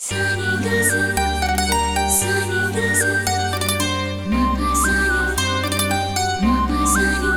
Sunny Gaza, Sunny Gaza, Mapa Sunny, Mapa Sunny.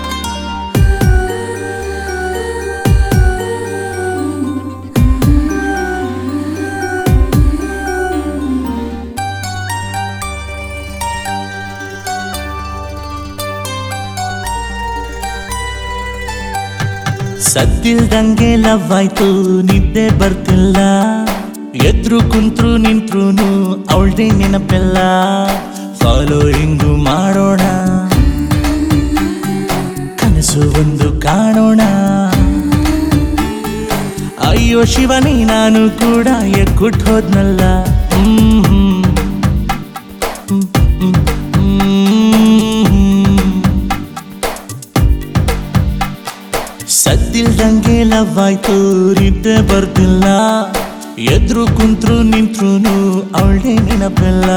ಸದ್ದಿಲ್ದಂಗೆ love ಆಯ್ತು ನಿದ್ದೆ ಬರ್ತಿಲ್ಲ ಎದ್ರು ಕುಂತ್ರು ನಿಂತ್ರುನು ಅವಳ್ದೆ ನೆನಪೆಲ್ಲ ಫಾಲೋಯಿಂಗು ಮಾಡೋಣ ಕನಸು ಒಂದು ಕಾಣೋಣ ಅಯ್ಯೋ ಶಿವನೇ ನಾನು ಕೂಡ ಎಕ್ಕುಟ್ ಹೋದ್ನಲ್ಲ ಹ್ಮ್ ಹ್ಮ್. ಹ್ಮ್, ಹ್ಮ್, ಹ್ಮ್. ಸದ್ದಿಲ್ದಂಗೆ ಲವ್ ಆಯ್ತು ನಿದ್ದೆ ಬರ್ತಿಲ್ಲ ಎದ್ರು ಕುಂತ್ರು ನಿಂತ್ರುನು ಅವಳೆ ನೆನಪಿಲ್ಲ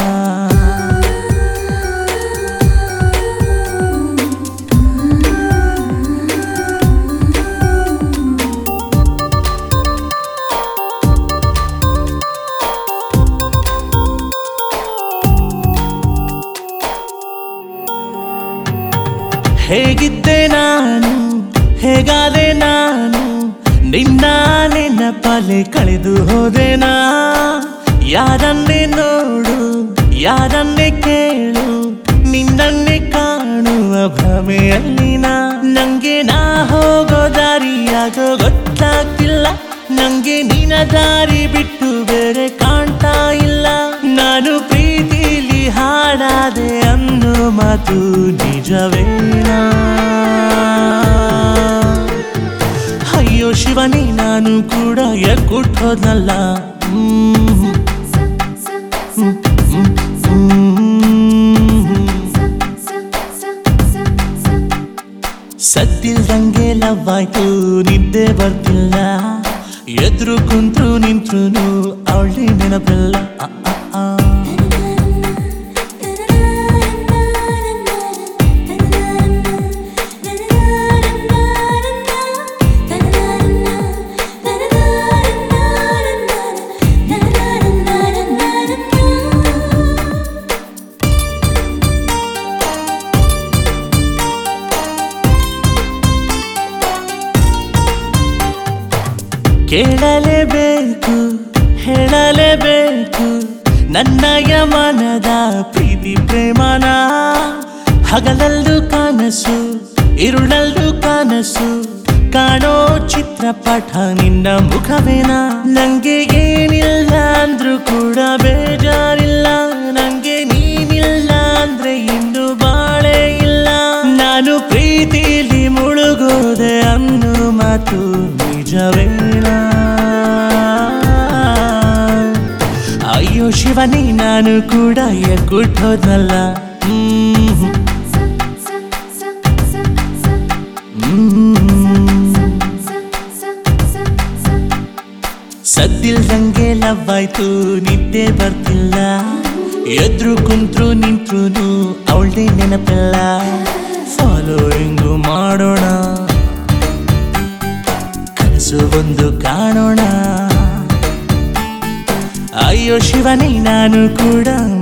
ಹೇಗಿದ್ದೆ ನಾನು ಹೇಗಾದೆ ನಾನು ನಿನ್ನ ನೆನಪಲೆ ಕಳೆದು ಹೋದೆನಾ ಯಾರನ್ನೇ ನೋಡು ಯಾರನ್ನೇ ಕೇಳು ನಿನ್ನನ್ನೇ ಕಾಣುವ ಭ್ರಮೆಯಲ್ಲಿ ನಾ ನಂಗೆ ನಾ ಹೋಗೋ ದಾರಿಯಾಗೋ ಗೊತ್ತಾಗ್ತಿಲ್ಲ ನಂಗೆ ನಿನ್ನ ದಾರಿ ಬಿಟ್ಟು ಬೇರೆ ಕಾಣ್ತಾ ಇಲ್ಲ ನಾನು ಪ್ರೀತಿಲಿ ಹಾಡಾದೆ ಅನ್ನೋ ಮಾತು ನಿಜವೇನಾ ಅಯ್ಯೋ ಶಿವನೇ ನಾನು ಕೂಡ ಎಕ್ಕುಟ್ಟೋದ್ನಲ್ಲ ಹ್ಮ್ ಸದ್ದಿಲ್ದಂಗೆ ಲವ್ ಆಯ್ತು ನಿದ್ದೆ ಬರ್ತಿಲ್ಲ ಎದ್ರು ಕುಂತ್ರು ನಿಂತ್ರುನು ಅವಳಿ ನೆನಪಿಲ್ಲ ಆ, ಆ, ಆ. ಕೇಳಲೇಬೇಕು ಹೇಳಲೇಬೇಕು ನನ್ನಯ ಮನದ ಪ್ರೀತಿ ಪ್ರೇಮನ ಹಗಲಲ್ಲೂ ಕನಸು ಇರುಳಲ್ಲೂ ಕನಸು ಕಾಣೋ ಚಿತ್ರಪಟ ನಿನ್ನ ಮುಖವೇನ ನಂಗೆ ಏನಿಲ್ಲ ಅಂದ್ರೂ ಕೂಡ ಬೇಜಾರಿಲ್ಲ ನಂಗೆ ನೀನಿಲ್ಲ ಅಂದ್ರೆ ಇನ್ನು ಬಾಳೆ ಇಲ್ಲ ನಾನು ಪ್ರೀತಿಲಿ ಮುಳುಗೋದೆ ಅನ್ನೋ ಮಾತು ನಿಜವೇನ ಅಯ್ಯೋ ಶಿವನೇ ನಾನು ಕೂಡ ಎಕ್ಕುಟ್ಟೋದ್ನಲ್ಲ ಹ್ಮ್ ಸದ್ದಿಲ್ದಂಗೆ ಲವ್ ಆಯ್ತು ನಿದ್ದೆ ಬರ್ತಿಲ್ಲ ಎದ್ರು ಕುಂತ್ರು ನಿಂತ್ರುನು ಅವಳ್ದೆ ನೆನಪಿಲ್ಲ ಫಾಲೋಯಿಂಗು ಮಾಡೋಣ ಕನಸು ಒಂದು ಕಾಣೋಣ ಅಯ್ಯೋ ಶಿವನೇ ನಾನು ಕೂಡ